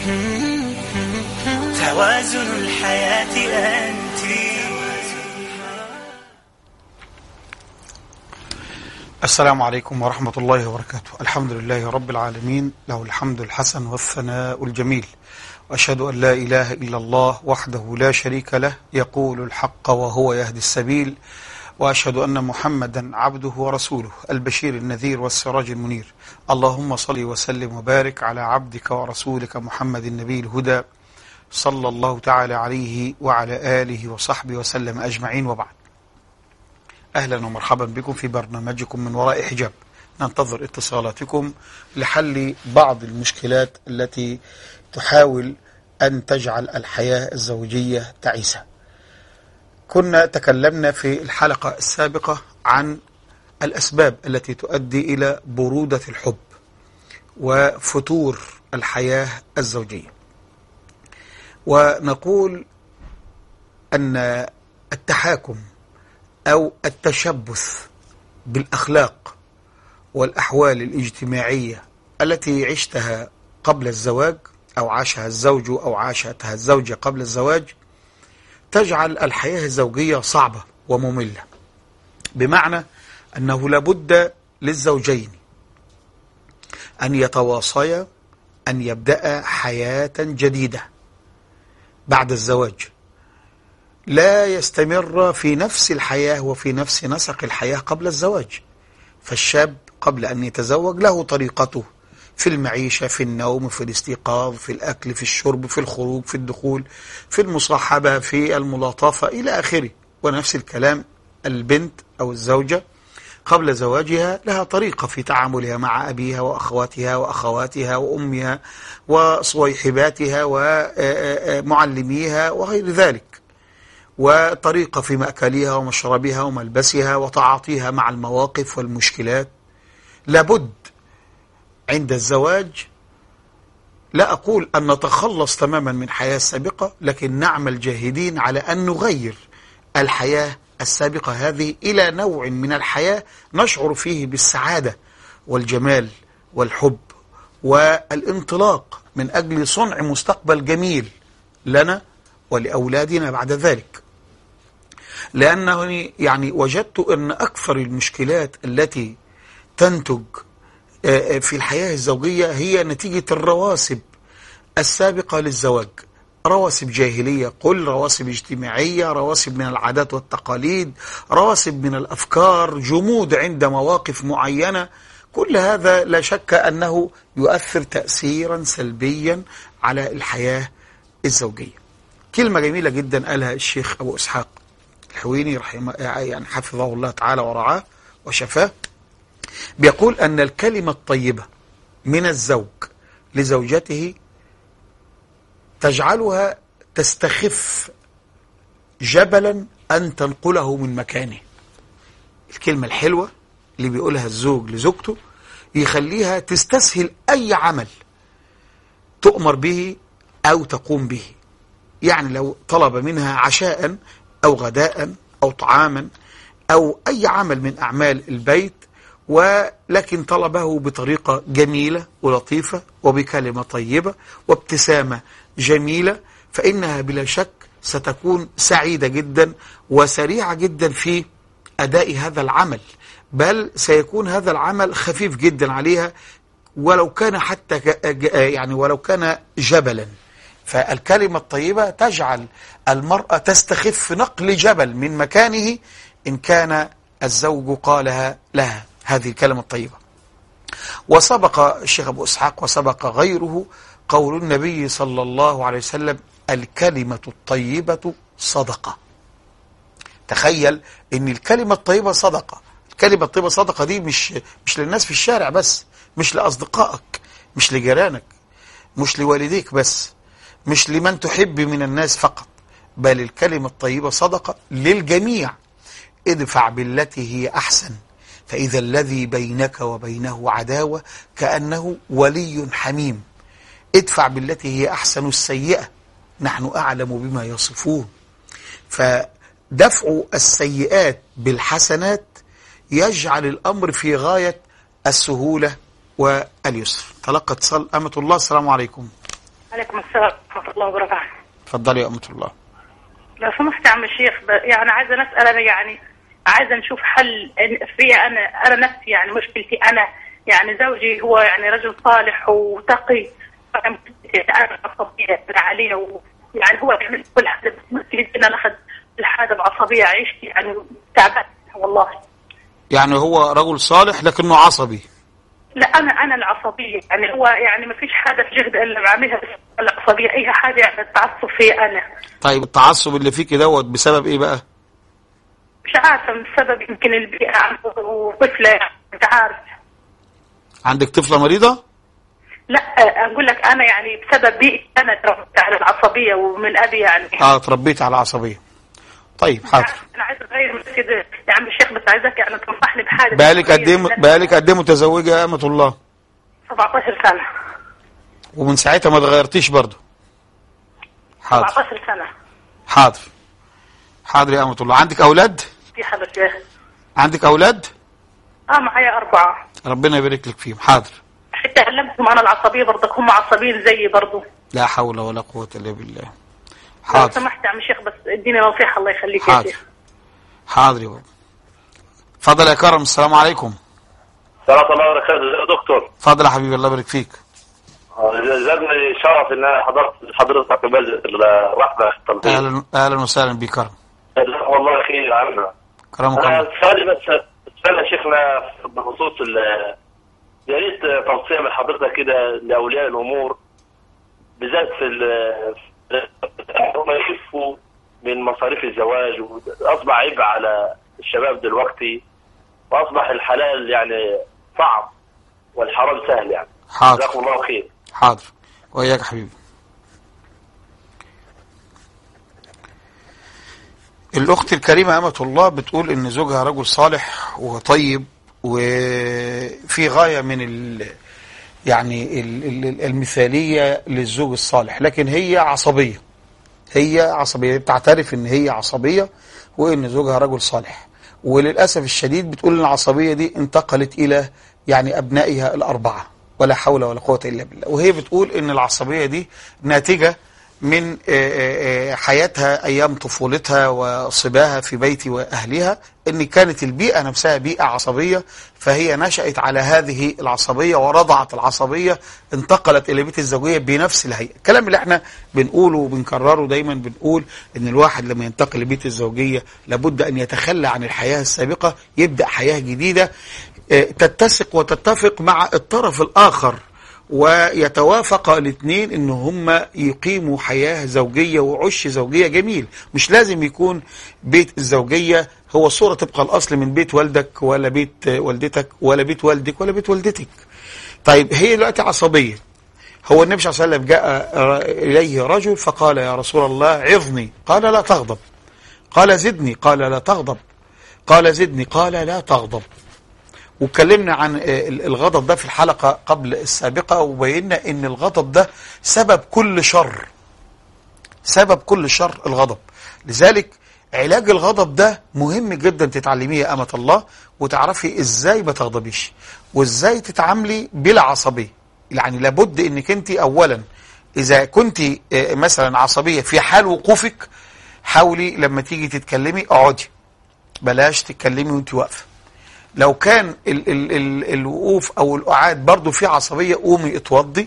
توازن الحياة أنت السلام عليكم ورحمة الله وبركاته الحمد لله رب العالمين له الحمد الحسن والثناء الجميل وأشهد أن لا إله إلا الله وحده لا شريك له يقول الحق وهو يهدي السبيل وأشهد أن محمدا عبده ورسوله البشير النذير والسراج المنير اللهم صل وسلم وبارك على عبدك ورسولك محمد النبي الهدى صلى الله تعالى عليه وعلى آله وصحبه وسلم أجمعين وبعد أهلا ومرحبا بكم في برنامجكم من وراء حجاب ننتظر اتصالاتكم لحل بعض المشكلات التي تحاول أن تجعل الحياة الزوجية تعيسة كنا تكلمنا في الحلقة السابقة عن الأسباب التي تؤدي إلى برودة الحب وفتور الحياة الزوجية ونقول أن التحاكم أو التشبث بالأخلاق والأحوال الاجتماعية التي عشتها قبل الزواج أو عاشها الزوج أو عاشتها الزوجة قبل الزواج تجعل الحياة الزوجية صعبة ومملة بمعنى أنه لابد للزوجين أن يتواصيا أن يبدأ حياة جديدة بعد الزواج لا يستمر في نفس الحياة وفي نفس نسق الحياة قبل الزواج فالشاب قبل أن يتزوج له طريقته في المعيشة في النوم في الاستيقاظ في الأكل في الشرب في الخروج في الدخول في المصاحبة في الملاطفة إلى آخره ونفس الكلام البنت أو الزوجة قبل زواجها لها طريقة في تعاملها مع أبيها وأخواتها وأخواتها وأمها وصويحباتها ومعلميها وغير ذلك وطريقة في مأكلها ومشربها وملبسها وتعاطيها مع المواقف والمشكلات لابد عند الزواج لا أقول أن نتخلص تماما من حياة سابقة لكن نعمل جاهدين على أن نغير الحياة السابقة هذه إلى نوع من الحياة نشعر فيه بالسعادة والجمال والحب والانطلاق من أجل صنع مستقبل جميل لنا ولأولادنا بعد ذلك لأنه يعني وجدت أن أكثر المشكلات التي تنتج في الحياة الزوجية هي نتيجة الرواسب السابقة للزواج رواسب جاهلية قل رواسب اجتماعية رواسب من العادات والتقاليد رواسب من الأفكار جمود عند مواقف معينة كل هذا لا شك أنه يؤثر تأثيرا سلبيا على الحياة الزوجية كلمة جميلة جدا قالها الشيخ أبو إسحاق الحويني رحمه يعني حفظه الله تعالى ورعاه وشفاه بيقول أن الكلمة الطيبة من الزوج لزوجته تجعلها تستخف جبلا أن تنقله من مكانه الكلمة الحلوة اللي بيقولها الزوج لزوجته يخليها تستسهل أي عمل تؤمر به أو تقوم به يعني لو طلب منها عشاء أو غداء أو طعاما أو أي عمل من أعمال البيت ولكن طلبه بطريقة جميلة ولطيفة وبكلمة طيبة وابتسامة جميلة فإنها بلا شك ستكون سعيدة جدا وسريعة جدا في أداء هذا العمل بل سيكون هذا العمل خفيف جدا عليها ولو كان حتى يعني ولو كان جبلا فالكلمة الطيبة تجعل المرأة تستخف نقل جبل من مكانه إن كان الزوج قالها لها هذه الكلمة الطيبة وسبق الشيخ أبو إسحاق وسبق غيره قول النبي صلى الله عليه وسلم الكلمة الطيبة صدقة تخيل ان الكلمة الطيبة صدقة الكلمة الطيبة صدقة دي مش مش للناس في الشارع بس مش لأصدقائك مش لجيرانك مش لوالديك بس مش لمن تحب من الناس فقط بل الكلمة الطيبة صدقة للجميع ادفع بالتي هي أحسن فإذا الذي بينك وبينه عداوة كأنه ولي حميم ادفع بالتي هي أحسن السيئة نحن أعلم بما يصفون فدفع السيئات بالحسنات يجعل الأمر في غاية السهولة واليسر تلقى اتصال أمة الله السلام عليكم عليكم السلام ورحمة الله وبركاته اتفضلي يا أمة الله لو سمحت يا عم الشيخ ب- يعني عايزة نسأل أنا يعني عايزة نشوف حل إن- في أنا أنا نفسي يعني مشكلتي أنا يعني زوجي هو يعني رجل صالح وتقي فأنا مشكلتي أنا عصبية عليه ويعني هو يعمل كل حاجة بس مشكلتي إن أنا أخذ الحاجة بعصبية عشت يعني تعبت والله يعني هو رجل صالح لكنه عصبي لا انا انا العصبيه يعني هو يعني ما فيش حاجه في جهد الا بعملها بس العصبيه اي حاجه يعني التعصب في انا طيب التعصب اللي فيك دوت بسبب ايه بقى مش عارفه من السبب يمكن البيئه عنده وطفله يعني انت عارف عندك طفلة مريضة لا اقول لك انا يعني بسبب بيئتي انا تربيت على العصبيه ومن ابي يعني اه تربيت على العصبية طيب حاضر انا عايز اغير من كده يا عم الشيخ بس عايزك يعني تنصحني بحاجه بقالك قد ايه بقالك قد ايه متزوجة يا أمة الله 17 سنه ومن ساعتها ما اتغيرتيش برضه حاضر 17 سنه حاضر حاضر يا أمة الله عندك أولاد في حضرتك عندك أولاد اه معايا اربعه ربنا يبارك لك فيهم حاضر حتى علمتهم انا العصبيه برضك هم عصبيين زيي برضه لا حول ولا قوة إلا بالله لو حاضر سمحت يا عم الشيخ بس اديني نصيحه الله يخليك يا حاضر شيخ حاضر يا بابا اتفضل يا كرم السلام عليكم سلام الله وبركاته يا دكتور اتفضل يا حبيبي الله يبارك فيك زادني شرف ان انا حضرت حضرتك في بلدة الرحمة التنظيم اهلا اهلا وسهلا بك كرم والله خير عنا كرمك انا الله سؤالي بس سؤال يا شيخنا بخصوص ال- يا ريت توصيه من حضرتك كده لاولياء الامور بالذات في ال- هم يخفوا من مصاريف الزواج واصبح عبء على الشباب دلوقتي واصبح الحلال يعني صعب والحرام سهل يعني حاضر جزاكم الله خير حاضر وإياك يا حبيبي الأخت الكريمة أمة الله بتقول إن زوجها رجل صالح وطيب وفي غاية من ال يعني ال- ال- المثالية للزوج الصالح لكن هي عصبية هي عصبية بتعترف إن هي عصبية وإن زوجها رجل صالح وللأسف الشديد بتقول إن العصبية دي انتقلت إلى يعني أبنائها الأربعة ولا حول ولا قوة إلا بالله وهي بتقول إن العصبية دي ناتجة من آه، آه، آه، حياتها أيام طفولتها وصباها في بيت وأهلها إن كانت البيئة نفسها بيئة عصبية فهي نشأت على هذه العصبية ورضعت العصبية انتقلت إلى بيت الزوجية بنفس الهيئة الكلام اللي احنا بنقوله وبنكرره دايما بنقول إن الواحد لما ينتقل لبيت الزوجية لابد أن يتخلى عن الحياة السابقة يبدأ حياة جديدة آه، تتسق وتتفق مع الطرف الآخر ويتوافق الاثنين ان هم يقيموا حياة زوجية وعش زوجية جميل مش لازم يكون بيت الزوجية هو صورة تبقى الأصل من بيت والدك ولا بيت والدتك ولا بيت والدك ولا بيت والدتك طيب هي دلوقتي عصبية هو النبي صلى الله عليه وسلم جاء إليه رجل فقال يا رسول الله عظني قال لا تغضب قال زدني قال لا تغضب قال زدني قال لا تغضب واتكلمنا عن الغضب ده في الحلقة قبل السابقة وبينا ان الغضب ده سبب كل شر سبب كل شر الغضب لذلك علاج الغضب ده مهم جدا تتعلميه يا أمة الله وتعرفي ازاي ما تغضبيش وازاي تتعاملي بلا عصبية يعني لابد انك انت اولا اذا كنت مثلا عصبية في حال وقوفك حاولي لما تيجي تتكلمي اقعدي بلاش تتكلمي وانت واقفه لو كان ال ال ال الوقوف او القعاد برضو في عصبية قومي اتوضي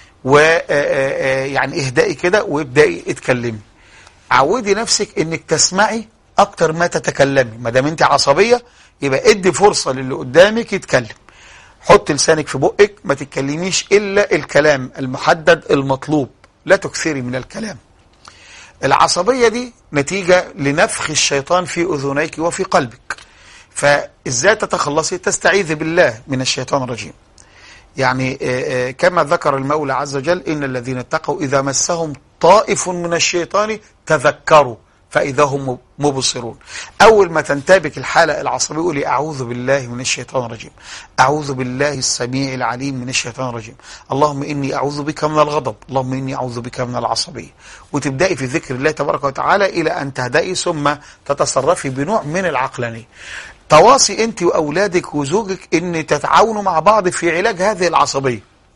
ويعني اهدئي كده وابدأي اتكلمي عودي نفسك انك تسمعي اكتر ما تتكلمي ما دام انت عصبية يبقى ادي فرصة للي قدامك يتكلم حط لسانك في بقك ما تتكلميش الا الكلام المحدد المطلوب لا تكثري من الكلام العصبية دي نتيجة لنفخ الشيطان في اذنيك وفي قلبك فازاي تتخلصي تستعيذ بالله من الشيطان الرجيم يعني كما ذكر المولى عز وجل إن الذين اتقوا إذا مسهم طائف من الشيطان تذكروا فإذا هم مبصرون أول ما تنتابك الحالة العصبية قولي أعوذ بالله من الشيطان الرجيم أعوذ بالله السميع العليم من الشيطان الرجيم اللهم إني أعوذ بك من الغضب اللهم إني أعوذ بك من العصبية وتبدأي في ذكر الله تبارك وتعالى إلى أن تهدئي ثم تتصرفي بنوع من العقلانية تواصي انت واولادك وزوجك ان تتعاونوا مع بعض في علاج هذه العصبيه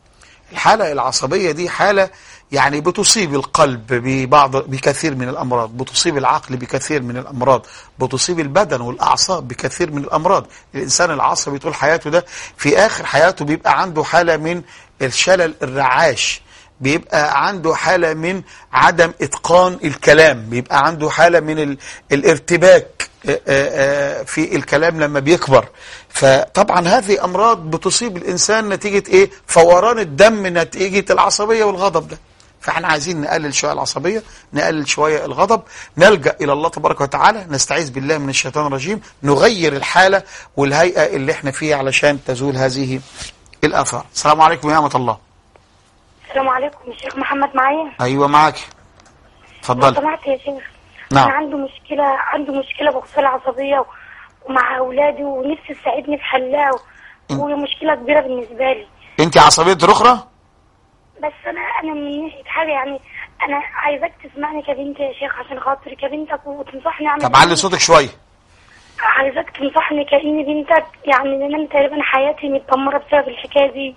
الحالة العصبية دي حالة يعني بتصيب القلب ببعض بكثير من الأمراض بتصيب العقل بكثير من الأمراض بتصيب البدن والأعصاب بكثير من الأمراض الإنسان العصبي طول حياته ده في آخر حياته بيبقى عنده حالة من الشلل الرعاش بيبقى عنده حالة من عدم إتقان الكلام بيبقى عنده حالة من ال- الارتباك آه، آه، في الكلام لما بيكبر فطبعا هذه أمراض بتصيب الإنسان نتيجة إيه فوران الدم نتيجة العصبية والغضب ده فاحنا عايزين نقلل شوية العصبية نقلل شوية الغضب نلجأ إلى الله تبارك وتعالى نستعيذ بالله من الشيطان الرجيم نغير الحالة والهيئة اللي احنا فيها علشان تزول هذه الآثار السلام عليكم يا أمة الله السلام عليكم الشيخ محمد معايا أيوة معاك لو اتفضل سمحت يا شيخ نعم. انا عنده مشكله عنده مشكله بخصوص العصبيه ومع اولادي ونفسي تساعدني في حلها إن- وهي مشكله كبيره بالنسبه لي انت عصبية رخرة بس انا انا من ناحيه حاجه يعني انا عايزاك تسمعني كبنت يا شيخ عشان خاطري كبنتك وتنصحني اعمل طب علي صوتك شوية عايزاك تنصحني كاني بنتك يعني لان انا تقريبا حياتي متدمره بسبب الحكايه دي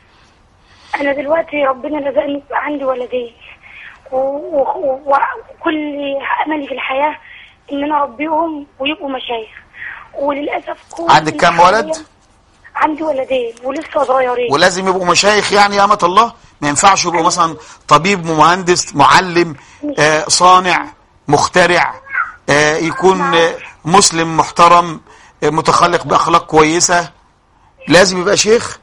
انا دلوقتي ربنا رزقني يبقى عندي ولدين و- و- و- وكل املي في الحياه ان انا اربيهم ويبقوا مشايخ وللاسف كل عندك كام ولد؟ حاليا عندي ولدين ولسه صغيرين ولازم يبقوا مشايخ يعني يا أمة الله ما ينفعش يبقوا مثلا طبيب مهندس معلم آه صانع مخترع آه يكون آه مسلم محترم آه متخلق بأخلاق كويسة لازم يبقى شيخ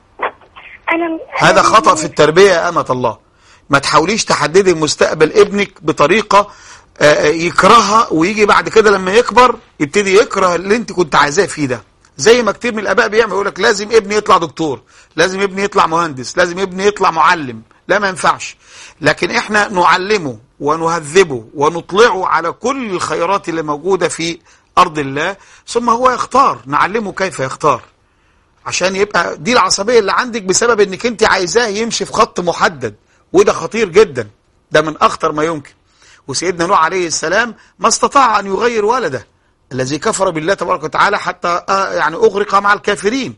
انا هذا أنا- خطأ في التربية يا أمة الله ما تحاوليش تحددي مستقبل ابنك بطريقة آه، يكرهها ويجي بعد كده لما يكبر يبتدي يكره اللي انت كنت عايزاه فيه ده زي ما كتير من الاباء بيعمل يقول لك لازم ابني يطلع دكتور لازم ابني يطلع مهندس لازم ابني يطلع معلم لا ما ينفعش لكن احنا نعلمه ونهذبه ونطلعه على كل الخيرات اللي موجودة في ارض الله ثم هو يختار نعلمه كيف يختار عشان يبقى دي العصبية اللي عندك بسبب انك انت عايزاه يمشي في خط محدد وده خطير جدا ده من اخطر ما يمكن وسيدنا نوح عليه السلام ما استطاع ان يغير ولده الذي كفر بالله تبارك وتعالى حتى آه، يعني اغرق مع الكافرين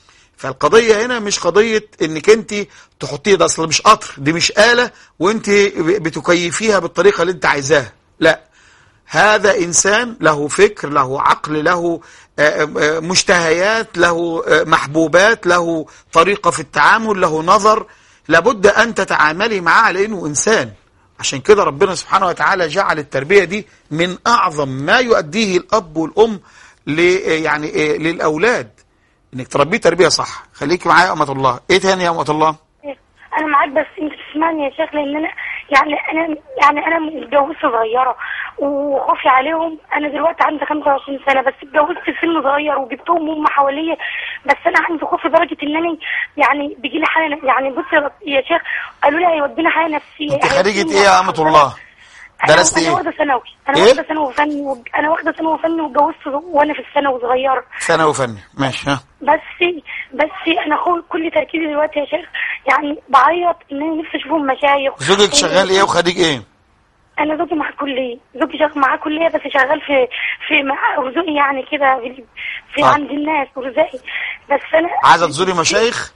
فالقضية هنا مش قضية انك انت تحطيه ده اصل مش قطر دي مش آلة وانت بتكيفيها بالطريقة اللي انت عايزاها لا هذا إنسان له فكر له عقل له آه، آه، مشتهيات له آه، محبوبات له طريقة في التعامل له نظر لابد أن تتعاملي معاه على أنه إنسان عشان كده ربنا سبحانه وتعالى جعل التربية دي من أعظم ما يؤديه الأب والأم ل يعني آه، للأولاد إنك تربيه تربية صح خليك معايا يا أمة الله إيه تاني يا أمة الله انا معاك بس انت تسمعني يا شيخ لان انا يعني انا يعني انا متجوزه صغيره وخوفي عليهم انا دلوقتي عندي 25 سنه بس اتجوزت في سن صغير وجبتهم هم حواليا بس انا عندي خوف لدرجه ان انا يعني بيجي لي حاله يعني بص يا- يا شيخ قالوا لي هيودينا حاله نفسيه أنت خريجة إيه يا أمة الله أنا- درست انا إيه واخده ثانوي انا إيه؟ واخده ثانوي فني وج- انا واخده ثانوي فني واتجوزت وانا في الثانوي صغيره ثانوي فني ماشي ها بس بس انا خو- كل تركيزي دلوقتي يا شيخ يعني بعيط ان انا نفسي اشوفهم مشايخ زوجك شغال إيه وخريج إيه انا زوجي معاه كليه زوجي شغال معاه كليه بس شغال في في مع رزقي يعني كده في, في آه. عند الناس ورزقي بس انا عايزة تزوري مشايخ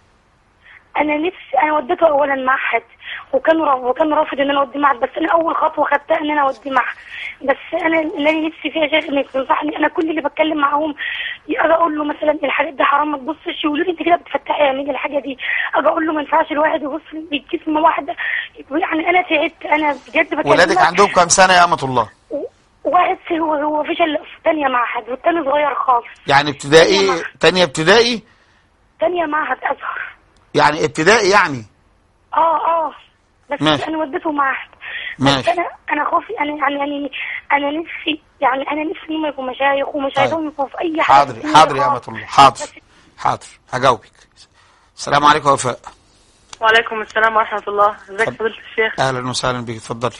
انا نفسي انا وديته اولا معهد وكان را- وكان رافض ان انا اوديه معهد بس انا اول خطوه خدتها ان انا اوديه معهد بس انا اللي انا نفسي فيها يا شيخ انك تنصحني انا كل اللي بتكلم معاهم اجي اقول له مثلا الحاجات دي حرام ما تبصش يقولوا لي انت كده بتفتحي عينيك الحاجه دي اجي اقول له ما ينفعش الواحد يبص للجسم واحده يعني انا تعبت انا بجد بكلمك ولادك عندهم كام سنة يا أمة الله واحد هو هو فشل في تانية معهد والتاني صغير خالص يعني ابتدائي تانية ابتدائي تانية معهد ازهر يعني ابتدائي يعني اه اه بس ماشي. انا وديته معهد بس ماشي. انا انا خوفي انا يعني يعني انا نفسي يعني انا نفسي انهم يبقوا مشايخ ومش طيب. عايزهم يبقوا في اي حاجه حاضر في حاضر يا خالص. أمة الله حاضر بس حاضر هجاوبك السلام عليكم يا وفاء وعليكم السلام ورحمة الله ازيك اتفضل. فضيلة الشيخ أهلا وسهلا بك اتفضلي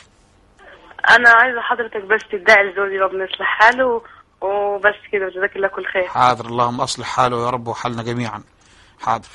أنا عايزة حضرتك بس تدعي لزوجي ربنا يصلح حاله وبس كده جزاك الله كل خير حاضر اللهم أصلح حاله يا رب وحالنا جميعا حاضر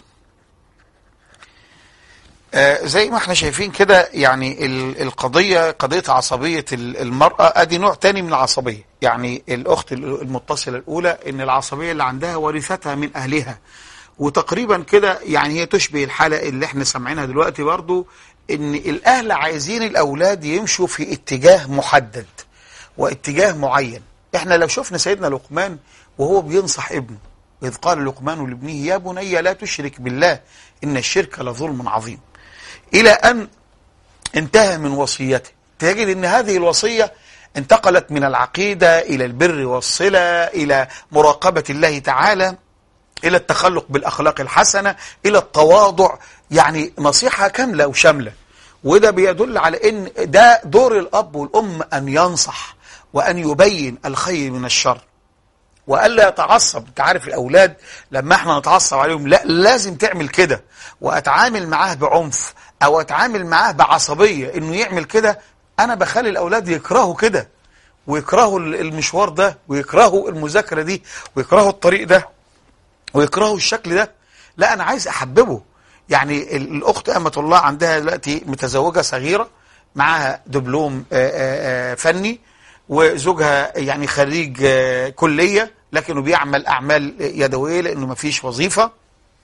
آه زي ما احنا شايفين كده يعني ال- القضية قضية عصبية ال- المرأة ادي نوع تاني من العصبية يعني الاخت ال- المتصلة الاولى ان العصبية اللي عندها ورثتها من اهلها وتقريبا كده يعني هي تشبه الحالة اللي احنا سامعينها دلوقتي برضو ان الاهل عايزين الاولاد يمشوا في اتجاه محدد واتجاه معين احنا لو شفنا سيدنا لقمان وهو بينصح ابنه إذ قال لقمان لابنه يا بني لا تشرك بالله إن الشرك لظلم عظيم إلى أن انتهى من وصيته تجد أن هذه الوصية انتقلت من العقيدة إلى البر والصلة إلى مراقبة الله تعالى إلى التخلق بالأخلاق الحسنة إلى التواضع يعني نصيحة كاملة وشاملة وده بيدل على أن ده دور الأب والأم أن ينصح وأن يبين الخير من الشر والا يتعصب انت عارف الاولاد لما احنا نتعصب عليهم لا لازم تعمل كده واتعامل معاه بعنف او اتعامل معاه بعصبيه انه يعمل كده انا بخلي الاولاد يكرهوا كده ويكرهوا المشوار ده ويكرهوا المذاكره دي ويكرهوا الطريق ده ويكرهوا الشكل ده لا انا عايز احببه يعني ال- الاخت امه الله عندها دلوقتي متزوجه صغيره معاها دبلوم آه، آه، آه، فني وزوجها يعني خريج آه، كليه لكنه بيعمل اعمال يدويه لانه ما فيش وظيفه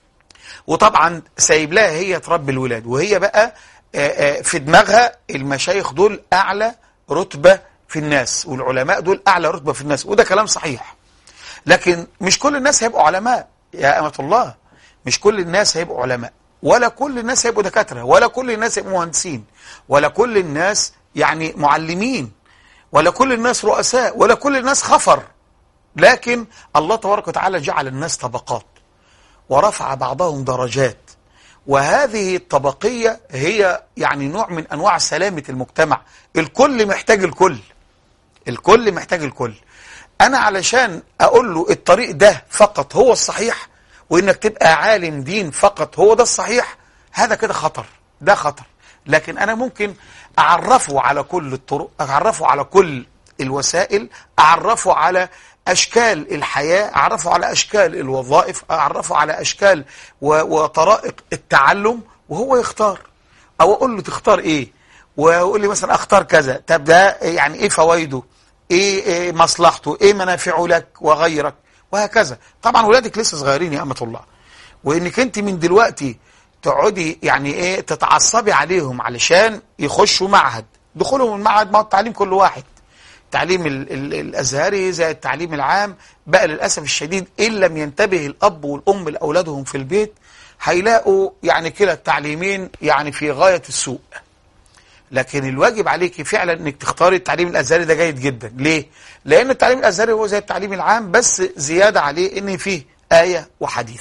وطبعا سايب لها هي تربي الولاد وهي بقى آه، آه، في دماغها المشايخ دول اعلى رتبه في الناس والعلماء دول اعلى رتبه في الناس وده كلام صحيح لكن مش كل الناس هيبقوا علماء يا أمة الله مش كل الناس هيبقوا علماء ولا كل الناس هيبقوا دكاترة ولا كل الناس هيبقوا مهندسين ولا كل الناس يعني معلمين ولا كل الناس رؤساء ولا كل الناس خفر لكن الله تبارك وتعالى جعل الناس طبقات ورفع بعضهم درجات وهذه الطبقية هي يعني نوع من أنواع سلامة المجتمع الكل محتاج الكل الكل محتاج الكل انا علشان اقول له الطريق ده فقط هو الصحيح وانك تبقى عالم دين فقط هو ده الصحيح هذا كده خطر ده خطر لكن انا ممكن اعرفه على كل الطرق اعرفه على كل الوسائل اعرفه على اشكال الحياة اعرفه على اشكال الوظائف اعرفه على اشكال و- وطرائق التعلم وهو يختار او اقول له تختار ايه ويقول لي مثلا اختار كذا طب ده يعني ايه فوائده ايه, إيه مصلحته ايه منافعه لك وغيرك وهكذا طبعا ولادك لسه صغيرين يا امه الله وانك انت من دلوقتي تقعدي يعني ايه تتعصبي عليهم علشان يخشوا معهد دخولهم المعهد ما هو التعليم كل واحد التعليم ال ال الازهري زي التعليم العام بقى للاسف الشديد ان لم ينتبه الاب والام لاولادهم في البيت هيلاقوا يعني كلا التعليمين يعني في غايه السوء لكن الواجب عليك فعلا انك تختاري التعليم الازهري ده جيد جدا ليه لان التعليم الازهري هو زي التعليم العام بس زياده عليه ان فيه ايه وحديث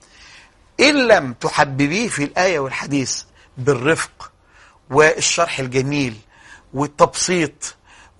ان لم تحببيه في الايه والحديث بالرفق والشرح الجميل والتبسيط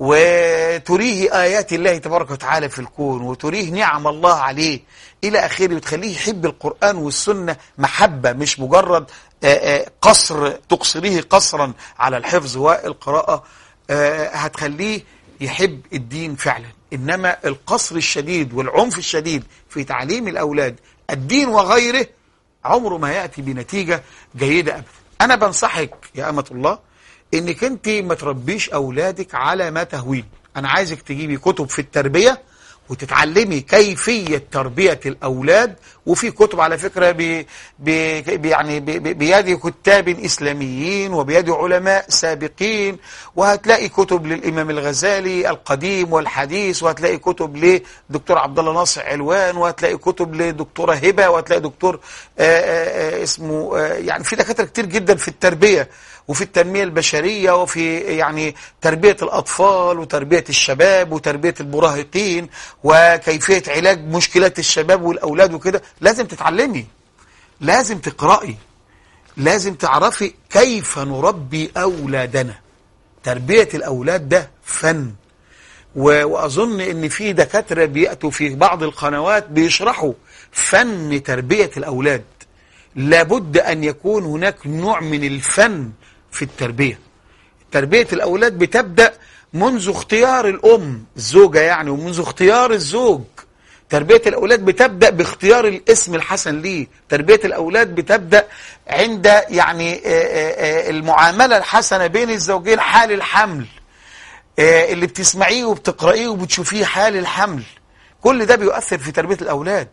وتريه آيات الله تبارك وتعالى في الكون وتريه نعم الله عليه إلى آخره وتخليه يحب القرآن والسنة محبة مش مجرد آه، آه، قصر تقصريه قصرا على الحفظ والقراءة آه، هتخليه يحب الدين فعلا إنما القصر الشديد والعنف الشديد في تعليم الأولاد الدين وغيره عمره ما يأتي بنتيجة جيدة أبدا أنا بنصحك يا أمة الله انك انت ما تربيش اولادك على ما تهوين انا عايزك تجيبي كتب في التربية وتتعلمي كيفية تربية الأولاد وفي كتب على فكرة ب ب ب- يعني ب ب بيد كتاب إسلاميين وبيد علماء سابقين وهتلاقي كتب للإمام الغزالي القديم والحديث وهتلاقي كتب لدكتور عبد الله ناصر علوان وهتلاقي كتب لدكتورة هبة وهتلاقي دكتور آه، آه، آه، اسمه آه، يعني في دكاترة كتير جدا في التربية وفي التنمية البشرية وفي يعني تربية الأطفال وتربية الشباب وتربية المراهقين وكيفية علاج مشكلات الشباب والأولاد وكده لازم تتعلمي لازم تقرأي لازم تعرفي كيف نربي أولادنا تربية الأولاد ده فن و- وأظن إن في دكاترة بيأتوا في بعض القنوات بيشرحوا فن تربية الأولاد لابد أن يكون هناك نوع من الفن في التربية تربية الأولاد بتبدأ منذ اختيار الأم الزوجة يعني ومنذ اختيار الزوج تربية الأولاد بتبدأ باختيار الاسم الحسن ليه تربية الأولاد بتبدأ عند يعني آه، آه، آه، المعاملة الحسنة بين الزوجين حال الحمل آه، اللي بتسمعيه وبتقرأيه وبتشوفيه حال الحمل كل ده بيؤثر في تربية الأولاد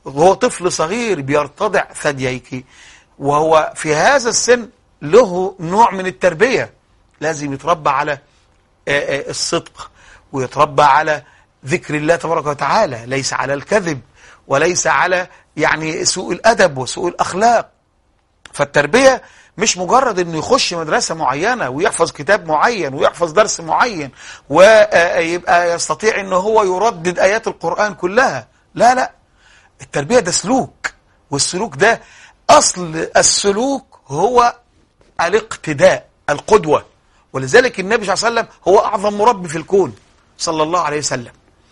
وهو طفل صغير بيرتضع ثدييك وهو في هذا السن له نوع من التربية لازم يتربى على آه، آه، الصدق ويتربى على ذكر الله تبارك وتعالى ليس على الكذب وليس على يعني سوء الأدب وسوء الأخلاق فالتربية مش مجرد انه يخش مدرسة معينة ويحفظ كتاب معين ويحفظ درس معين ويبقى يستطيع انه هو يردد ايات القرآن كلها لا لا التربية ده سلوك والسلوك ده اصل السلوك هو الاقتداء القدوة ولذلك النبي صلى الله عليه وسلم هو اعظم مربي في الكون صلى الله عليه وسلم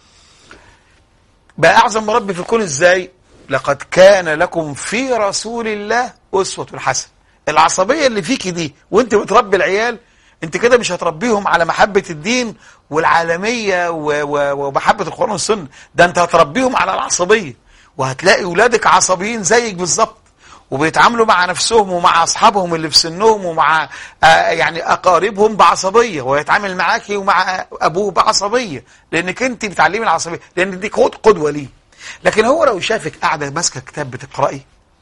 بقى اعظم مربي في الكون ازاي لقد كان لكم في رسول الله اسوه حسنه العصبيه اللي فيكي دي وانت بتربي العيال انت كده مش هتربيهم على محبه الدين والعالميه و- و- ومحبه القران والسنه ده انت هتربيهم على العصبيه وهتلاقي ولادك عصبيين زيك بالظبط وبيتعاملوا مع نفسهم ومع اصحابهم اللي في سنهم ومع آه، يعني اقاربهم بعصبيه ويتعامل معاكي ومع ابوه بعصبيه لانك انت بتعلمي العصبيه لان دي قد- قدوه ليه لكن هو لو شافك قاعده ماسكه كتاب بتقراي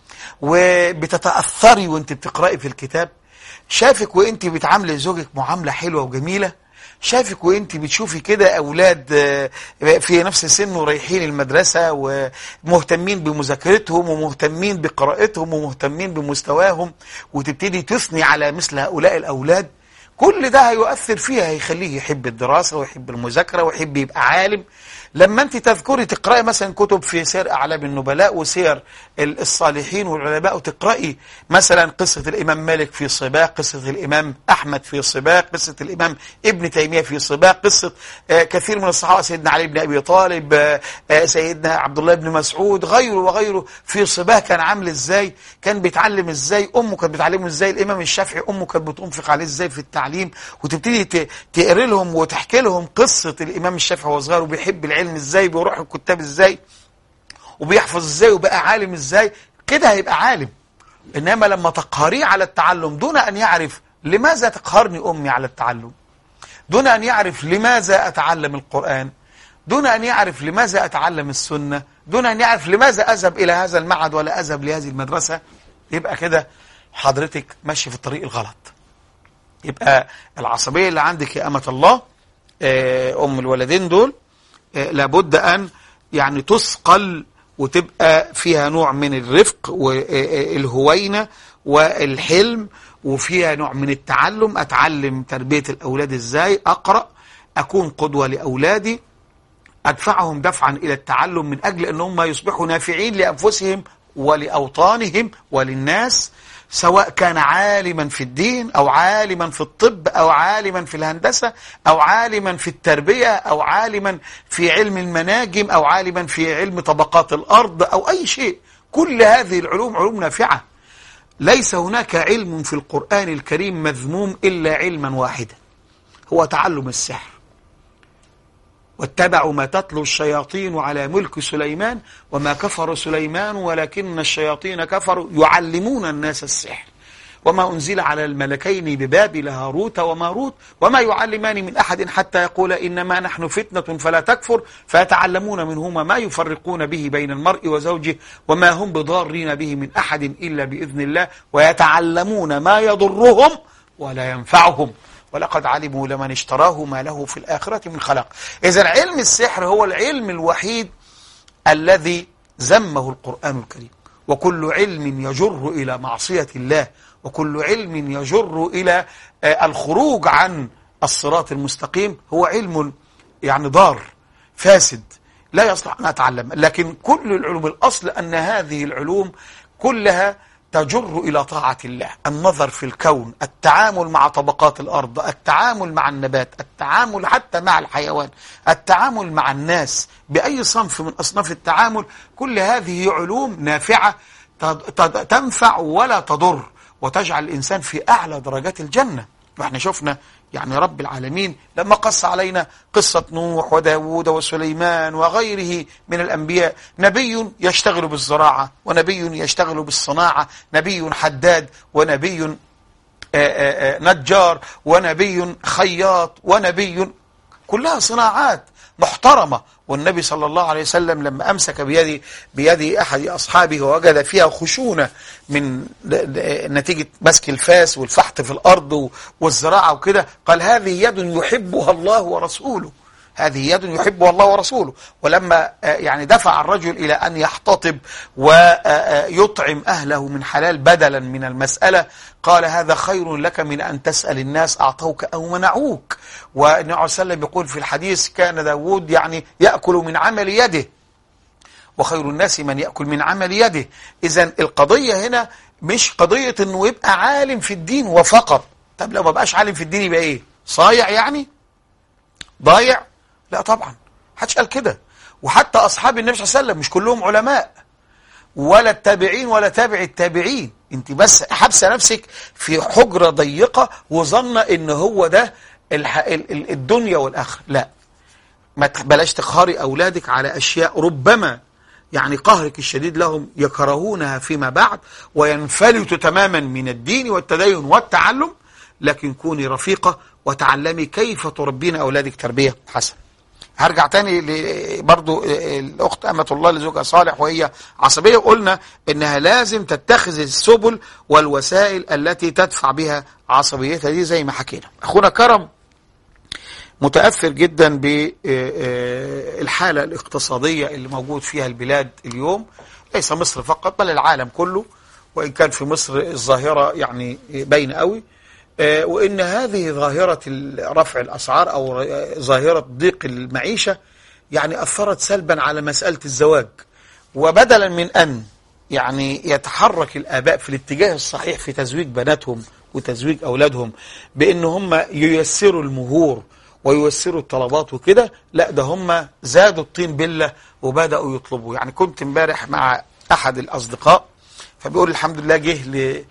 وبتتاثري وانت بتقراي في الكتاب شافك وانت بتعاملي زوجك معامله حلوه وجميله شافك وانت بتشوفي كده اولاد آه، في نفس سنه رايحين المدرسه ومهتمين بمذاكرتهم ومهتمين بقراءتهم ومهتمين بمستواهم وتبتدي تثني على مثل هؤلاء الاولاد كل ده هيؤثر فيها هيخليه يحب الدراسه ويحب المذاكره ويحب يبقى عالم لما انت تذكري تقراي مثلا كتب في سير اعلام النبلاء وسير ال- الصالحين والعلماء وتقراي مثلا قصه الامام مالك في صباه قصه الامام احمد في صباه قصه الامام ابن تيميه في صباه قصه آه، كثير من الصحابه سيدنا علي بن ابي طالب آه، آه، سيدنا عبد الله بن مسعود غيره وغيره في صباه كان عامل ازاي كان بيتعلم ازاي امه كانت بتعلمه ازاي الامام الشافعي امه كانت بتنفق عليه ازاي في التعليم وتبتدي ت- تقري لهم وتحكي لهم قصه الامام الشافعي وهو صغير وبيحب العلم ازاي بيروح الكتاب ازاي وبيحفظ ازاي وبقى عالم ازاي كده هيبقى عالم انما لما تقهريه على التعلم دون ان يعرف لماذا تقهرني امي على التعلم دون ان يعرف لماذا اتعلم القران دون ان يعرف لماذا اتعلم السنه دون ان يعرف لماذا اذهب الى هذا المعهد ولا اذهب لهذه المدرسه يبقى كده حضرتك ماشي في الطريق الغلط يبقى العصبيه اللي عندك يا امه الله آه، ام الولدين دول آه، لابد أن يعني تثقل وتبقى فيها نوع من الرفق والهوينة والحلم وفيها نوع من التعلم أتعلم تربية الأولاد إزاي أقرأ أكون قدوة لأولادي أدفعهم دفعا إلى التعلم من أجل أنهم يصبحوا نافعين لأنفسهم ولأوطانهم وللناس سواء كان عالما في الدين أو عالما في الطب أو عالما في الهندسة أو عالما في التربية أو عالما في علم المناجم أو عالما في علم طبقات الأرض أو أي شيء كل هذه العلوم علوم نافعة ليس هناك علم في القرآن الكريم مذموم إلا علما واحدا هو تعلم السحر واتبعوا ما تتلو الشياطين على ملك سليمان وما كفر سليمان ولكن الشياطين كفروا يعلمون الناس السحر وما أنزل على الملكين ببابل هاروت وماروت وما يعلمان من أحد حتى يقول إنما نحن فتنة فلا تكفر فيتعلمون منهما ما يفرقون به بين المرء وزوجه وما هم بضارين به من أحد إلا بإذن الله ويتعلمون ما يضرهم ولا ينفعهم ولقد علموا لمن اشتراه ما له في الآخرة من خلاق إذا علم السحر هو العلم الوحيد الذي ذمه القرآن الكريم وكل علم يجر إلى معصية الله وكل علم يجر إلى آه، الخروج عن الصراط المستقيم هو علم يعني ضار فاسد لا يصلح أن أتعلم لكن كل العلوم الأصل أن هذه العلوم كلها تجر إلى طاعة الله النظر في الكون التعامل مع طبقات الأرض التعامل مع النبات التعامل حتى مع الحيوان التعامل مع الناس بأي صنف من أصناف التعامل كل هذه علوم نافعة تد- تد- تنفع ولا تضر وتجعل الإنسان في أعلى درجات الجنة واحنا شفنا يعني رب العالمين لما قص علينا قصة نوح وداود وسليمان وغيره من الأنبياء نبي يشتغل بالزراعة ونبي يشتغل بالصناعة نبي حداد ونبي آه، آه، آه، نجار ونبي خياط ونبي كلها صناعات محترمة والنبي صلى الله عليه وسلم لما أمسك بيد بيد أحد أصحابه ووجد فيها خشونة من نتيجة مسك الفاس والفحط في الأرض والزراعة وكده قال هذه يد يحبها الله ورسوله هذه يد يحبها الله ورسوله ولما آه، يعني دفع الرجل إلى أن يحتطب ويطعم أهله من حلال بدلا من المسألة قال هذا خير لك من أن تسأل الناس أعطوك أو منعوك والنبي عليه وسلم يقول في الحديث كان داود يعني يأكل من عمل يده وخير الناس من يأكل من عمل يده إذا القضية هنا مش قضية أنه يبقى عالم في الدين وفقط طب لو ما بقاش عالم في الدين يبقى إيه صايع يعني ضايع لا طبعا حدش قال كده وحتى أصحاب النبي صلى الله عليه وسلم مش كلهم علماء ولا التابعين ولا تابع التابعين انت بس حابسه نفسك في حجرة ضيقة وظن ان هو ده الح... ال- ال- الدنيا والآخرة لا ما تخ- بلاش تقهري أولادك على أشياء ربما يعني قهرك الشديد لهم يكرهونها فيما بعد وينفلتوا تماما من الدين والتدين والتعلم لكن كوني رفيقة وتعلمي كيف تربين أولادك تربية حسنة هرجع تاني ل- برضو الأخت أمة الله اللي زوجها صالح وهي عصبية قلنا إنها لازم تتخذ السبل والوسائل التي تدفع بها عصبيتها دي زي ما حكينا أخونا كرم متأثر جدا بالحالة الاقتصادية اللي موجود فيها البلاد اليوم ليس مصر فقط بل العالم كله وإن كان في مصر الظاهرة يعني باينة قوي آه، وإن هذه ظاهرة ال- رفع الأسعار أو ر- ظاهرة ضيق المعيشة يعني أثرت سلبا على مسألة الزواج وبدلا من أن يعني يتحرك الآباء في الاتجاه الصحيح في تزويج بناتهم وتزويج أولادهم بأن هم ييسروا المهور وييسروا الطلبات وكده لا ده هم زادوا الطين بلة وبدأوا يطلبوا يعني كنت امبارح مع أحد الأصدقاء فبيقول الحمد لله جه ل...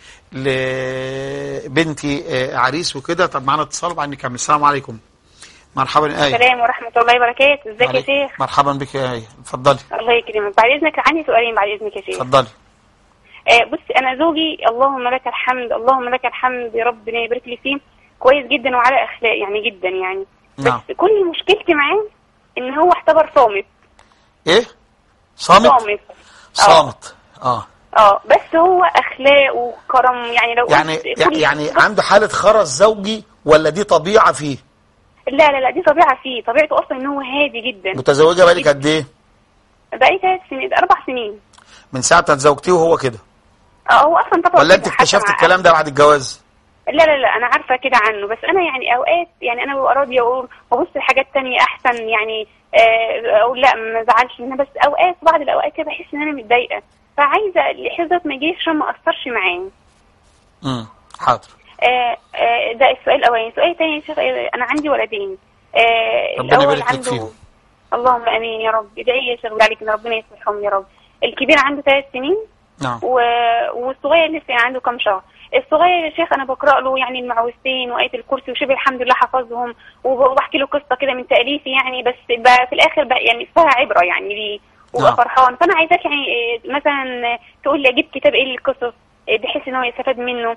لبنتي آه، عريس وكده طب معانا اتصال بعد نكمل السلام عليكم مرحبا يا آية السلام ورحمة الله وبركاته ازيك يا عليك- شيخ مرحبا بك يا آية اتفضلي الله يكرمك بعد اذنك عندي سؤالين بعد اذنك يا شيخ اتفضلي آه بص انا زوجي اللهم لك الحمد اللهم لك الحمد يا ربنا يبارك لي فيه كويس جدا وعلى اخلاق يعني جدا يعني نعم. بس كل مشكلتي معاه ان هو اعتبر صامت ايه صامت صامت صامت اه اه بس هو اخلاق وكرم يعني لو يعني قلت كل- يعني عنده حالة خرس زوجي ولا دي طبيعة فيه لا لا لا دي طبيعة فيه طبيعته اصلا ان هو هادي جدا متزوجة بقالك قد ايه بقالي ثلاث سنين اربع سنين من ساعة ما اتزوجتيه وهو كده اه هو اصلا طبعا ولا انت كده حتى اكتشفت مع الكلام ده بعد الجواز لا لا لا انا عارفه كده عنه بس انا يعني اوقات يعني انا ببقى راضيه اقول وابص لحاجات تانية احسن يعني آه، اقول لا ما ازعلش منها بس اوقات بعض الاوقات كده بحس ان انا متضايقه فعايزه الاحساس ده ما يجيش عشان ما اثرش معاه امم حاضر آه، آه، ده السؤال الاولاني السؤال الثاني يا شيخ آه، انا عندي ولدين آه، ربنا الاول يبارك لك عنده فيهم. اللهم امين يا رب ادعي يا شيخ عليك ان ربنا يصلحهم يا رب الكبير عنده ثلاث سنين نعم و... والصغير لسه يعني عنده كام شهر الصغير يا شيخ انا بقرا له يعني المعوذتين وايه الكرسي وشبه الحمد لله حفظهم وب- وبحكي له قصه كده من تاليفي يعني بس ب- في الاخر بقى يعني فيها عبره يعني ليه وبقى نعم. فرحان فانا عايزاك يعني إيه، مثلا تقول لي اجيب كتاب ايه للقصص إيه، بحيث ان هو يستفاد منه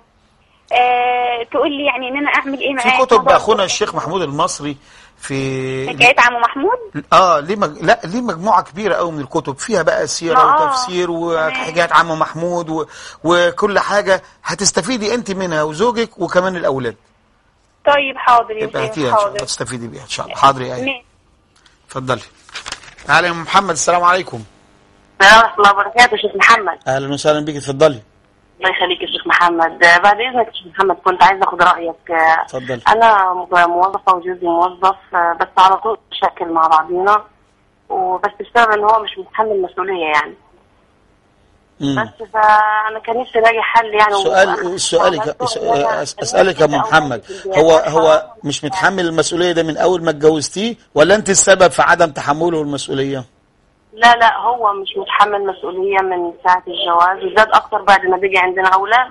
آه تقول لي يعني ان انا اعمل ايه معاه في كتب موضوع اخونا الشيخ محمود المصري في حكايات عمو محمود اه ليه مج... لا ليه مجموعه كبيره قوي من الكتب فيها بقى سيره ما آه، وتفسير تمام. وحاجات عم محمود و... وكل حاجه هتستفيدي انت منها وزوجك وكمان الاولاد طيب حاضر يا يبقى شيخ هاتيها ان شاء الله حاضر تستفيدي بيها ان شاء الله حاضر يا ايه ماشي. اتفضلي تعالى يا أم محمد السلام عليكم ورحمة الله وبركاته شيخ محمد اهلا وسهلا بك اتفضلي الله يخليك يا شيخ محمد آه، بعد اذنك يا شيخ محمد كنت عايزه اخد رايك آه، اتفضلي انا م- موظفه وجوزي موظف آه، بس على طول مشاكل مع بعضينا وبس بسبب ان هو مش متحمل مسؤوليه يعني مم. بس فانا كان نفسي الاقي حل يعني سؤال سؤالك اسالك يا ام محمد هو هو مش متحمل المسؤوليه ده من اول ما اتجوزتيه ولا انت السبب في عدم تحمله المسؤوليه لا لا هو مش متحمل مسؤوليه من ساعه الجواز وزاد اكتر بعد ما بيجي عندنا اولاد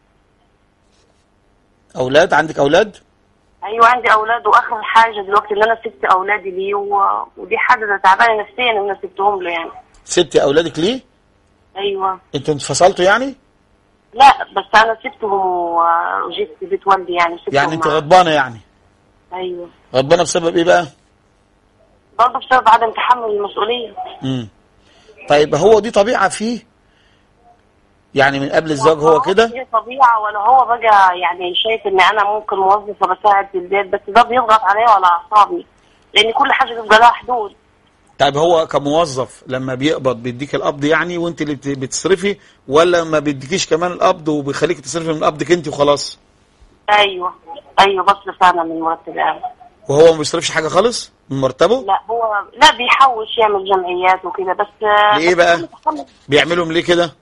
اولاد عندك اولاد ايوه عندي اولاد واخر حاجه دلوقتي ان انا سبت اولادي ليه و... ودي حاجه تعبانه نفسيا ان انا سبتهم له يعني سبتي اولادك ليه ايوه انتوا انفصلتوا يعني لا بس انا سبتهم و- وجيت في بيت والدي يعني سبتهم يعني انت مع- غضبانه يعني ايوه غضبانه بسبب ايه بقى برضه بسبب عدم تحمل المسؤوليه مم. طيب هو دي طبيعة فيه يعني من قبل الزواج هو كده هي طبيعه ولا هو بقى يعني شايف ان انا ممكن موظفه بساعد في البيت بس ده بيضغط عليا وعلى اعصابي لان كل حاجه بيبقى لها حدود طيب هو كموظف لما بيقبض بيديك القبض يعني وانت اللي بت- بتصرفي ولا ما بيديكيش كمان القبض وبيخليك تصرفي من قبضك انت وخلاص ايوه ايوه بصرف انا من مرتب انا وهو ما بيصرفش حاجة خالص من مرتبه لا هو لا بيحوش يعمل جمعيات وكده بس لإيه بس بقى؟ أنا بتحمل- بيعملهم ليه كده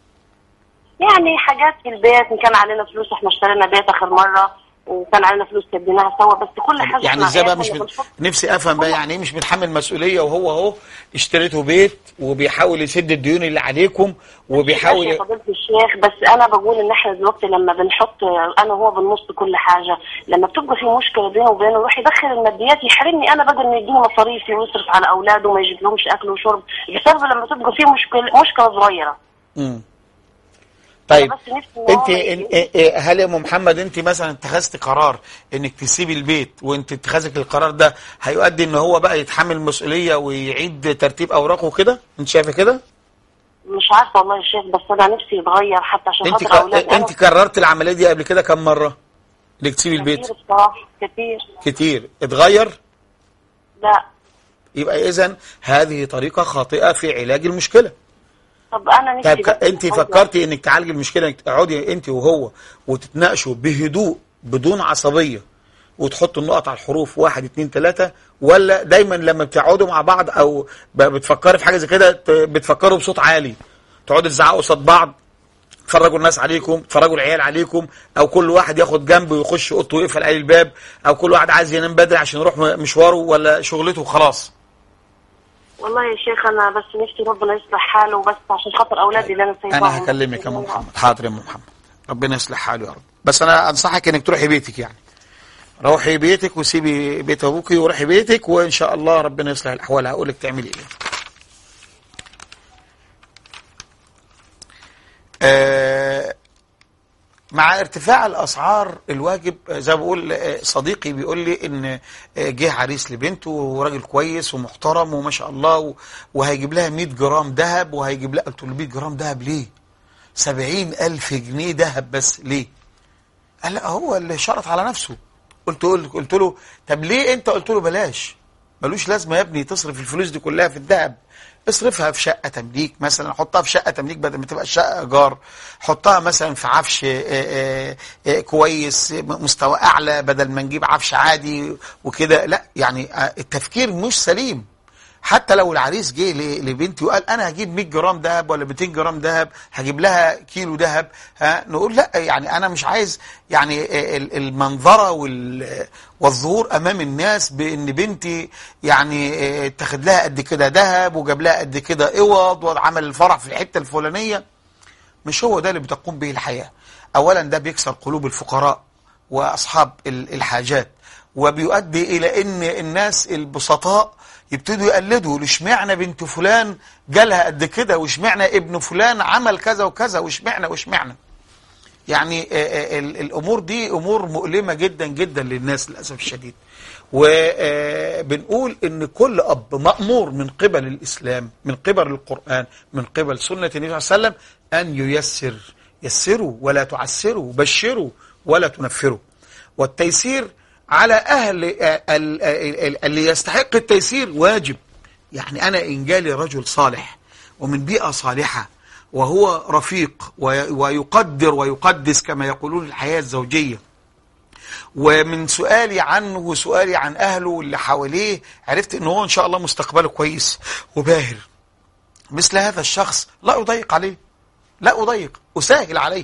يعني حاجات في البيت ان كان علينا فلوس احنا اشترينا بيت اخر مره وكان علينا فلوس كديناها سوا بس كل حاجه يعني مع ازاي بقى عيالنا مش بت... بنحط- نفسي افهم بقى يعني ايه مش متحمل مسؤوليه وهو اهو اشتريته بيت وبيحاول يسد الديون اللي عليكم ماشي يا وبيحاول فضيلة الشيخ بس انا بقول ان احنا دلوقتي لما بنحط انا وهو بنص كل حاجه لما بتبقى في مشكله بينه وبينه يروح يدخل الماديات يحرمني انا بقى انه يديني مصاريفي ويصرف على اولاده وما يجيب لهمش اكل وشرب بسبب لما تبقى في مشكله مشكله صغيره مم. طيب أنا بس نفسي إن هو انت ما إن- يجيبش- إيه- إيه، هل يا ام محمد انت مثلا اتخذت قرار انك تسيبي البيت وانت اتخاذك القرار ده هيؤدي ان هو بقى يتحمل المسؤوليه ويعيد ترتيب اوراقه وكده انت شايفه كده مش عارفه والله يا شيخ بس انا نفسي يتغير حتى عشان انت خاطر اولادي ك... انت كررت العمليه دي قبل كده كم مره انك تسيبي البيت كتير بصراحه كتير كتير اتغير لا يبقى اذا هذه طريقه خاطئه في علاج المشكله طب انا نفسي طيب بس ك- انت يتغير. فكرتي انك تعالجي المشكله انك تقعدي انت وهو وتتناقشوا بهدوء بدون عصبيه وتحطوا النقط على الحروف واحد اتنين تلاته ولا دايما لما بتقعدوا مع بعض او ب- بتفكري في حاجه زي كده ت- بتفكروا بصوت عالي تقعدوا تزعقوا قصاد بعض تفرجوا الناس عليكم تفرجوا العيال عليكم او كل واحد ياخد جنب ويخش اوضته ويقفل عليه الباب او كل واحد عايز ينام بدري عشان يروح م- مشواره ولا شغلته وخلاص والله يا شيخ انا بس نفسي ربنا يصلح حاله بس عشان خاطر اولادي اللي انا سايباهم انا هكلمك يا ام محمد حاضر يا ام محمد ربنا يصلح حاله يا رب بس انا انصحك انك تروحي بيتك يعني روحي بيتك وسيبي بيت ابوكي وروحي بيتك وان شاء الله ربنا يصلح الاحوال هقول لك تعملي ايه آه مع ارتفاع الاسعار الواجب آه، زي ما بقول آه، صديقي بيقول لي ان آه، جه عريس لبنته وراجل كويس ومحترم وما شاء الله و- وهيجيب لها 100 جرام ذهب وهيجيب لها قلت له 100 جرام ذهب ليه؟ 70 ألف جنيه ذهب بس ليه؟ قال لا هو اللي شرط على نفسه قلت له قلت له طب ليه انت قلت له بلاش ملوش لازمه يا ابني تصرف الفلوس دي كلها في الذهب اصرفها في شقه تمليك مثلا حطها في شقه تمليك بدل ما تبقى شقه ايجار حطها مثلا في عفش آه، آه، آه، كويس مستوى اعلى بدل ما نجيب عفش عادي وكده لا يعني آه، التفكير مش سليم حتى لو العريس جه ل- لبنتي وقال انا هجيب 100 جرام ذهب ولا 200 جرام ذهب هجيب لها كيلو ذهب ها نقول لا يعني انا مش عايز يعني ال- المنظره وال- والظهور امام الناس بان بنتي يعني اه، اتخذ لها قد كده ذهب وجاب لها قد كده اوض وعمل الفرح في الحته الفلانيه مش هو ده اللي بتقوم به الحياة أولا ده بيكسر قلوب الفقراء وأصحاب ال- الحاجات وبيؤدي إلى أن الناس البسطاء يبتدوا يقلدوا لشمعنا بنت فلان جالها قد كده وشمعنا ابن فلان عمل كذا وكذا وشمعنا وشمعنا يعني آه، آه، ال- الامور دي امور مؤلمه جدا جدا للناس للاسف الشديد وبنقول ان كل اب مامور من قبل الاسلام من قبل القران من قبل سنه النبي صلى الله عليه وسلم ان ييسر يسروا ولا تعسروا بشروا ولا تنفروا والتيسير على اهل آه، ال- ال- ال- اللي يستحق التيسير واجب يعني انا ان جالي رجل صالح ومن بيئه صالحه وهو رفيق وي- ويقدر ويقدس كما يقولون الحياة الزوجية ومن سؤالي عنه وسؤالي عن أهله واللي حواليه عرفت أنه هو إن شاء الله مستقبله كويس وباهر مثل هذا الشخص لا أضيق عليه لا أضيق أسهل عليه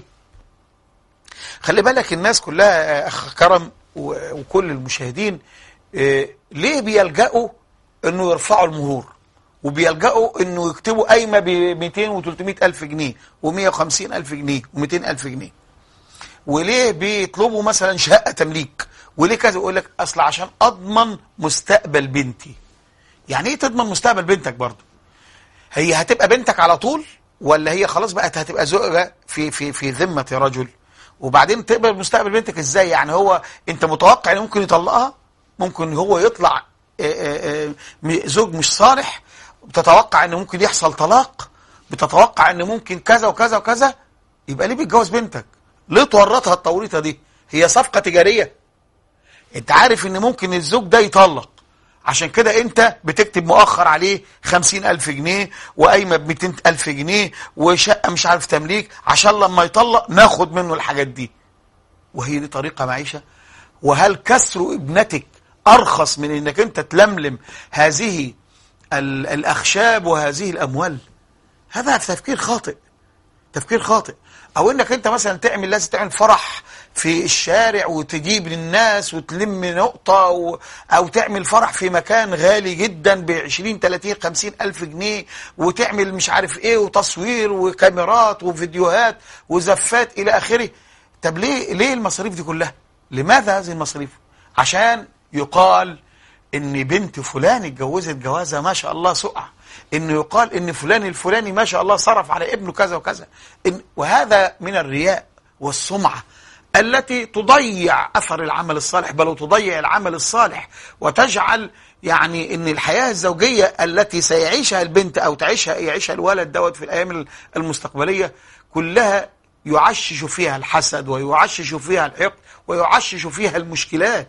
خلي بالك الناس كلها آه، أخ كرم و- وكل المشاهدين آه، ليه بيلجأوا أنه يرفعوا المهور وبيلجأوا انه يكتبوا قايمه ب 200 و 300 الف جنيه و 150 الف جنيه و 200 الف جنيه وليه بيطلبوا مثلا شقه تمليك وليه كذا يقول لك اصل عشان اضمن مستقبل بنتي يعني ايه تضمن مستقبل بنتك برضه هي هتبقى بنتك على طول ولا هي خلاص بقت هتبقى زوجة في في في ذمة رجل وبعدين تقبل مستقبل بنتك ازاي يعني هو انت متوقع ان ممكن يطلقها ممكن هو يطلع آه، آه، م- زوج مش صالح بتتوقع ان ممكن يحصل طلاق بتتوقع ان ممكن كذا وكذا وكذا يبقى ليه بتجوز بنتك ليه تورطها التوريطه دي هي صفقه تجاريه انت عارف ان ممكن الزوج ده يطلق عشان كده انت بتكتب مؤخر عليه خمسين الف جنيه وقايمة بمتين الف جنيه وشقة مش عارف تمليك عشان لما يطلق ناخد منه الحاجات دي وهي دي طريقة معيشة وهل كسر ابنتك ارخص من انك انت تلملم هذه ال- الاخشاب وهذه الاموال هذا تفكير خاطئ تفكير خاطئ او انك انت مثلا تعمل لازم تعمل فرح في الشارع وتجيب للناس وتلم نقطة و... او تعمل فرح في مكان غالي جدا ب 20 30 50 الف جنيه وتعمل مش عارف ايه وتصوير وكاميرات وفيديوهات وزفات الى اخره طب ليه ليه المصاريف دي كلها لماذا هذه المصاريف عشان يقال ان بنت فلان اتجوزت جوازه ما شاء الله سقع انه يقال ان فلان الفلاني ما شاء الله صرف على ابنه كذا وكذا إن وهذا من الرياء والسمعه التي تضيع اثر العمل الصالح بل وتضيع العمل الصالح وتجعل يعني ان الحياه الزوجيه التي سيعيشها البنت او تعيشها يعيشها الولد دوت في الايام المستقبليه كلها يعشش فيها الحسد ويعشش فيها الحقد ويعشش فيها المشكلات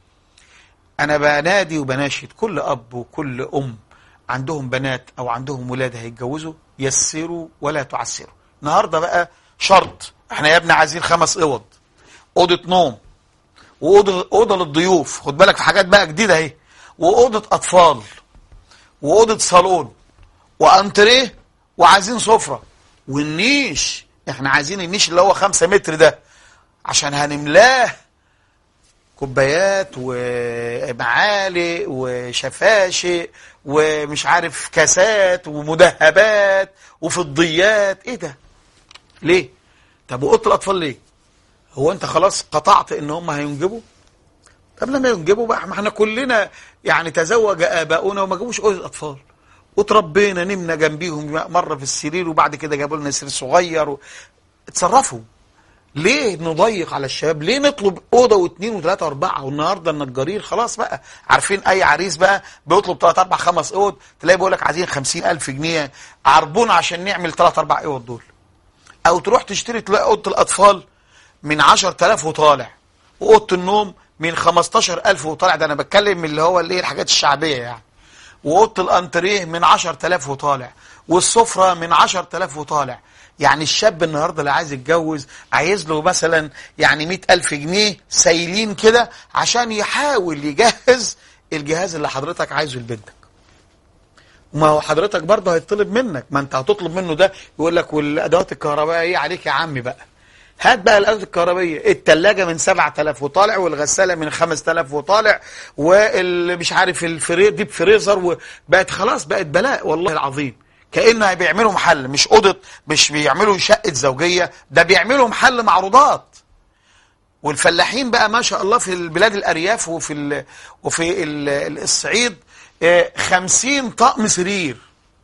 أنا بنادي وبناشد كل أب وكل أم عندهم بنات أو عندهم ولاد هيتجوزوا يسروا ولا تعسروا النهاردة بقى شرط احنا يا ابني عايزين خمس اوض أوضة نوم وأوضة أوضة للضيوف خد بالك في حاجات بقى جديدة اهي وأوضة أطفال وأوضة صالون وأنتريه وعايزين سفرة والنيش احنا عايزين النيش اللي هو خمسة متر ده عشان هنملاه كوبايات ومعالق وشفاشق ومش عارف كاسات ومدهبات وفضيات ايه ده ليه طب واوضه الاطفال ليه هو انت خلاص قطعت ان هم هينجبوا طب لما ينجبوا بقى ما احنا كلنا يعني تزوج اباؤنا وما جابوش اوضه اطفال وتربينا نمنا جنبيهم مره في السرير وبعد كده جابوا لنا سرير صغير و... اتصرفوا ليه نضيق على الشباب ليه نطلب اوضه واثنين وثلاثه واربعه والنهارده النجارين خلاص بقى عارفين اي عريس بقى بيطلب ثلاث اربع خمس اوض تلاقي بيقول لك عايزين خمسين الف جنيه عربون عشان نعمل ثلاث اربع اوض دول او تروح تشتري تلاقي اوضه الاطفال من 10000 وطالع واوضه النوم من 15000 وطالع ده انا بتكلم من اللي هو الايه الحاجات الشعبيه يعني واوضه الانتريه من 10000 وطالع والسفره من 10000 وطالع يعني الشاب النهارده اللي عايز يتجوز عايز له مثلا يعني 100000 جنيه سايلين كده عشان يحاول يجهز الجهاز اللي حضرتك عايزه لبنتك ما هو حضرتك برضه هيطلب منك ما انت هتطلب منه ده يقول لك والادوات الكهربائيه عليك يا عمي بقى هات بقى الادوات الكهربائيه الثلاجه من 7000 وطالع والغساله من 5000 وطالع واللي مش عارف الفري ديب فريزر وبقت خلاص بقت بلاء والله العظيم كانه بيعملوا محل مش اوضه مش بيعملوا شقه زوجيه ده بيعملوا محل معروضات والفلاحين بقى ما شاء الله في البلاد الارياف وفي ال وفي ال الصعيد آه، خمسين طقم سرير